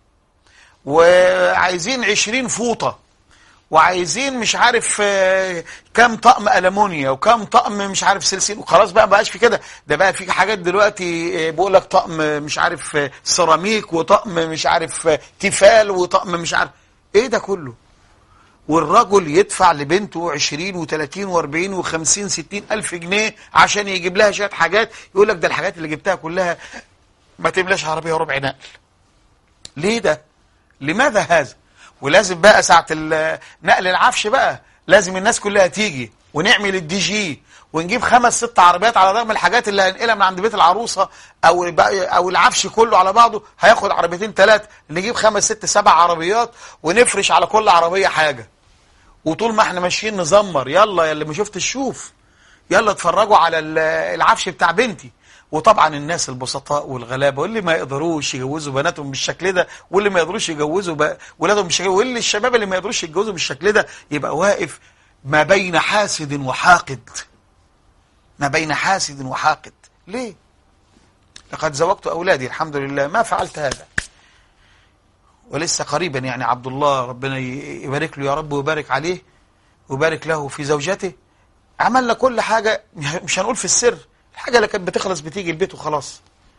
وعايزين عشرين فوطة وعايزين مش عارف آه، كام طقم ألمونيا وكام طقم مش عارف سلسل وخلاص بقى بقاش في كده ده بقى في حاجات دلوقتي آه، بيقول لك طقم مش عارف آه، سيراميك وطقم مش عارف آه، تيفال وطقم مش عارف ايه ده كله والرجل يدفع لبنته 20 و30 و40 و50 60 ألف جنيه عشان يجيب لها شوية حاجات يقول لك ده الحاجات اللي جبتها كلها ما تملاش عربية وربع نقل ليه ده لماذا هذا ولازم بقى ساعة ال- نقل العفش بقى لازم الناس كلها تيجي ونعمل الدي جي ونجيب خمس ست عربيات على رغم الحاجات اللي هنقلها من عند بيت العروسة او بقى- او العفش كله على بعضه هياخد عربيتين ثلاثة نجيب خمس ست سبع عربيات ونفرش على كل عربية حاجة وطول ما احنا ماشيين نزمر يلا يا اللي ما شفتش شوف يلا اتفرجوا على ال- العفش بتاع بنتي وطبعا الناس البسطاء والغلابه واللي ما يقدروش يجوزوا بناتهم بالشكل ده واللي ما يقدروش يجوزوا ب- ولادهم بالشكل ده واللي الشباب اللي ما يقدروش يتجوزوا بالشكل ده يبقى واقف ما بين حاسد وحاقد ما بين حاسد وحاقد ليه لقد زوجت اولادي الحمد لله ما فعلت هذا ولسه قريبا يعني عبد الله ربنا ي- يبارك له يا رب ويبارك عليه ويبارك له في زوجته عملنا كل حاجة مش هنقول في السر الحاجة اللي كانت بتخلص بتيجي البيت وخلاص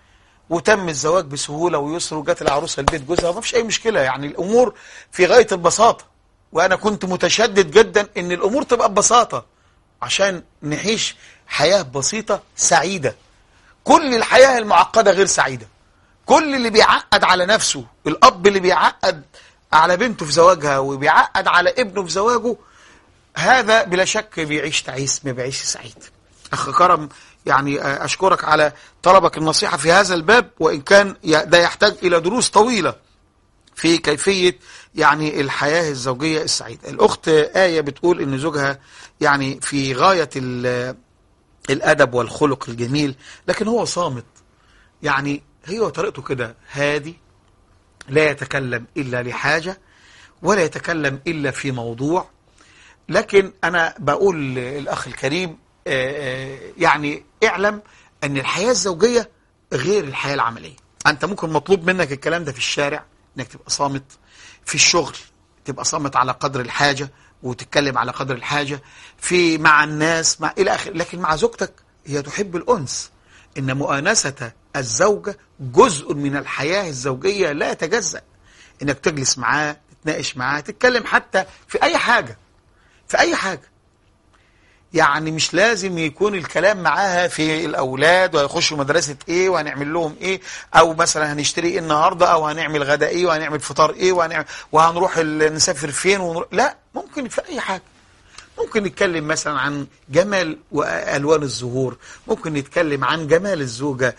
وتم الزواج بسهولة ويسر وجات العروسة البيت جوزها وما فيش أي مشكلة يعني الأمور في غاية البساطة وأنا كنت متشدد جدا إن الأمور تبقى ببساطة عشان نعيش حياة بسيطة سعيدة كل الحياة المعقدة غير سعيدة كل اللي بيعقد على نفسه الأب اللي بيعقد على بنته في زواجها وبيعقد على ابنه في زواجه هذا بلا شك بيعيش تعيس ما بيعيش سعيد أخ كرم يعني أشكرك على طلبك النصيحة في هذا الباب وإن كان ده يحتاج إلى دروس طويلة في كيفية يعني الحياة الزوجية السعيدة الأخت آية بتقول إن زوجها يعني في غاية ال- الأدب والخلق الجميل لكن هو صامت يعني هي طريقته كده هادي لا يتكلم إلا لحاجة ولا يتكلم إلا في موضوع لكن أنا بقول الأخ الكريم آه، آه، يعني اعلم أن الحياة الزوجية غير الحياة العملية أنت ممكن مطلوب منك الكلام ده في الشارع أنك تبقى صامت في الشغل تبقى صامت على قدر الحاجة وتتكلم على قدر الحاجة في مع الناس مع إلى آخره لكن مع زوجتك هي تحب الأنس إن مؤانسة الزوجة جزء من الحياة الزوجية لا يتجزأ إنك تجلس معاه تتناقش معاه تتكلم حتى في أي حاجة في أي حاجة يعني مش لازم يكون الكلام معاها في الأولاد وهيخشوا مدرسة إيه وهنعمل لهم إيه أو مثلا هنشتري إيه النهاردة أو هنعمل غدا إيه وهنعمل فطار إيه وهنعمل وهنروح ال- نسافر فين ونروح لا ممكن في أي حاجة ممكن نتكلم مثلا عن جمال والوان الزهور ممكن نتكلم عن جمال الزوجه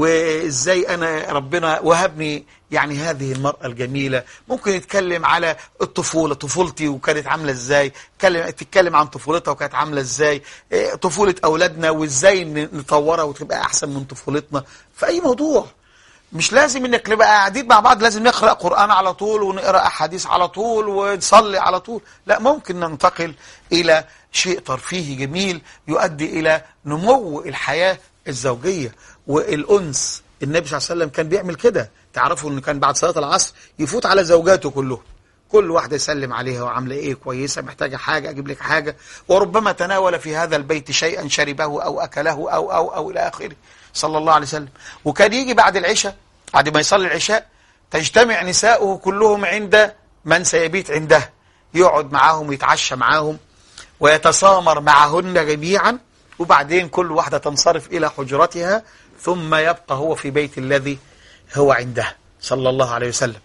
وازاي انا ربنا وهبني يعني هذه المراه الجميله ممكن نتكلم على الطفوله طفولتي وكانت عامله ازاي تتكلم تتكلم عن طفولتها وكانت عامله ازاي إيه، طفوله اولادنا وازاي ن- نطورها وتبقى احسن من طفولتنا في اي موضوع مش لازم انك نبقى قاعدين مع بعض لازم نقرا قران على طول ونقرا احاديث على طول ونصلي على طول لا ممكن ننتقل الى شيء ترفيهي جميل يؤدي الى نمو الحياه الزوجيه والانس النبي صلى الله عليه وسلم كان بيعمل كده تعرفوا انه كان بعد صلاه العصر يفوت على زوجاته كلهم كل واحدة يسلم عليها وعاملة ايه كويسة محتاجة حاجة اجيب لك حاجة وربما تناول في هذا البيت شيئا شربه او اكله او او او الى اخره صلى الله عليه وسلم وكان يجي بعد العشاء بعد ما يصلي العشاء تجتمع نساؤه كلهم عند من سيبيت عنده يقعد معاهم يتعشى معاهم ويتسامر معهن جميعا وبعدين كل واحدة تنصرف إلى حجرتها ثم يبقى هو في بيت الذي هو عنده صلى الله عليه وسلم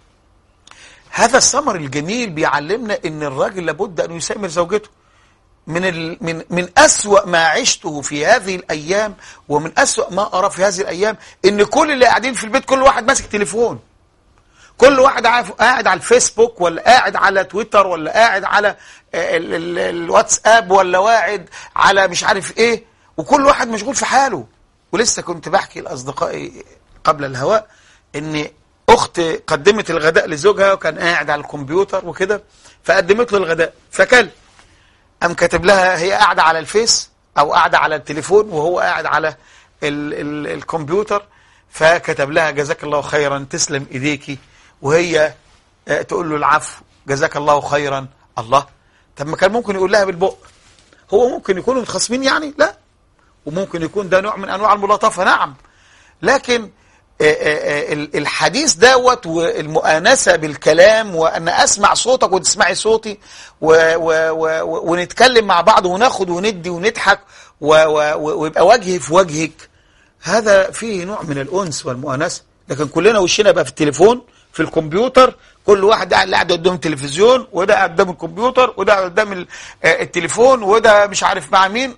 هذا الثمر الجميل بيعلمنا ان الراجل لابد ان يسامر زوجته من ال من من اسوأ ما عشته في هذه الايام ومن اسوأ ما ارى في هذه الايام ان كل اللي قاعدين في البيت كل واحد ماسك تليفون كل واحد عارف- قاعد على الفيسبوك ولا قاعد على تويتر ولا قاعد على ال- ال- الواتساب ولا قاعد على مش عارف ايه وكل واحد مشغول في حاله ولسه كنت بحكي لاصدقائي قبل الهواء ان اخت قدمت الغداء لزوجها وكان قاعد على الكمبيوتر وكده فقدمت له الغداء فكل قام كاتب لها هي قاعده على الفيس او قاعده على التليفون وهو قاعد على ال ال الكمبيوتر فكتب لها جزاك الله خيرا تسلم ايديكي وهي آه، تقول له العفو جزاك الله خيرا الله طب ما كان ممكن يقول لها بالبق هو ممكن يكونوا متخاصمين يعني لا وممكن يكون ده نوع من انواع الملاطفه نعم لكن آه، آه، آه، ال- الحديث دوت والمؤانسة بالكلام وأن أسمع صوتك وتسمعي صوتي و و و و ونتكلم مع بعض وناخد وندي ونضحك و و و ويبقى وجهي في وجهك هذا فيه نوع من الأنس والمؤانسة لكن كلنا وشنا بقى في التليفون في الكمبيوتر كل واحد قاعد قاعد قدام التلفزيون وده قاعد قدام الكمبيوتر وده قاعد قدام ال- آه، التليفون وده مش عارف مع مين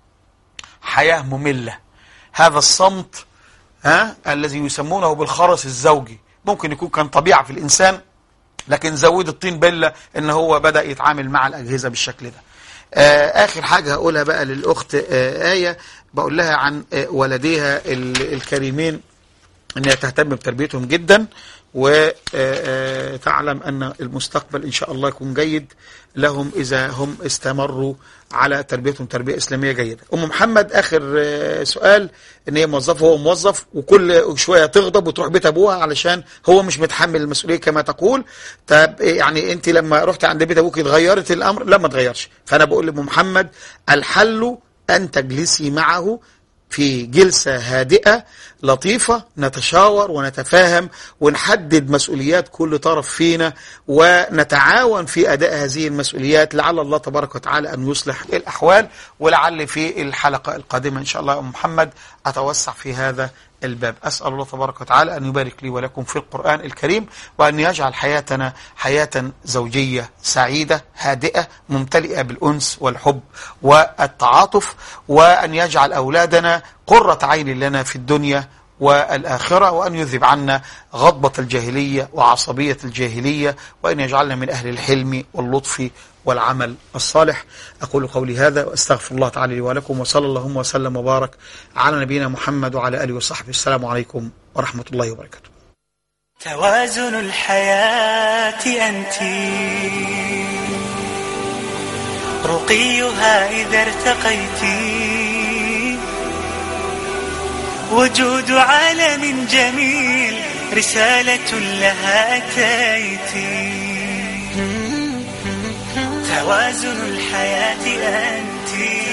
حياة مملة هذا الصمت ها الذي يسمونه بالخرس الزوجي ممكن يكون كان طبيعة في الإنسان لكن زود الطين بلة ان هو بدأ يتعامل مع الأجهزة بالشكل ده آه آخر حاجة هقولها بقى للأخت آه آية بقول لها عن آه ولديها ال- الكريمين ان هي تهتم بتربيتهم جدا وتعلم ان المستقبل ان شاء الله يكون جيد لهم اذا هم استمروا على تربيتهم تربيه اسلاميه جيده. ام محمد اخر آه، سؤال ان هي موظفه هو موظف وكل شويه تغضب وتروح بيت ابوها علشان هو مش متحمل المسؤوليه كما تقول. طب إيه يعني انت لما رحت عند بيت ابوك اتغيرت الامر؟ لا ما اتغيرش. فانا بقول لام محمد الحل ان تجلسي معه في جلسة هادئة لطيفة نتشاور ونتفاهم ونحدد مسؤوليات كل طرف فينا ونتعاون في أداء هذه المسؤوليات لعل الله تبارك وتعالى أن يصلح الأحوال ولعل في الحلقة القادمة إن شاء الله يا أم محمد أتوسع في هذا الباب أسأل الله تبارك وتعالى أن يبارك لي ولكم في القرآن الكريم وأن يجعل حياتنا حياة زوجية سعيدة هادئة ممتلئة بالأنس والحب والتعاطف وأن يجعل أولادنا قرة عين لنا في الدنيا والآخرة وأن يذهب عنا غضبة الجاهلية وعصبية الجاهلية وأن يجعلنا من أهل الحلم واللطف والعمل الصالح أقول قولي هذا وأستغفر الله تعالى لي ولكم وصلى اللهم وسلم وبارك على نبينا محمد وعلى آله وصحبه السلام عليكم ورحمة الله وبركاته توازن الحياة أنت رقيها إذا ارتقيت وجود عالم جميل رسالة لها أتيت توازن الحياة أنت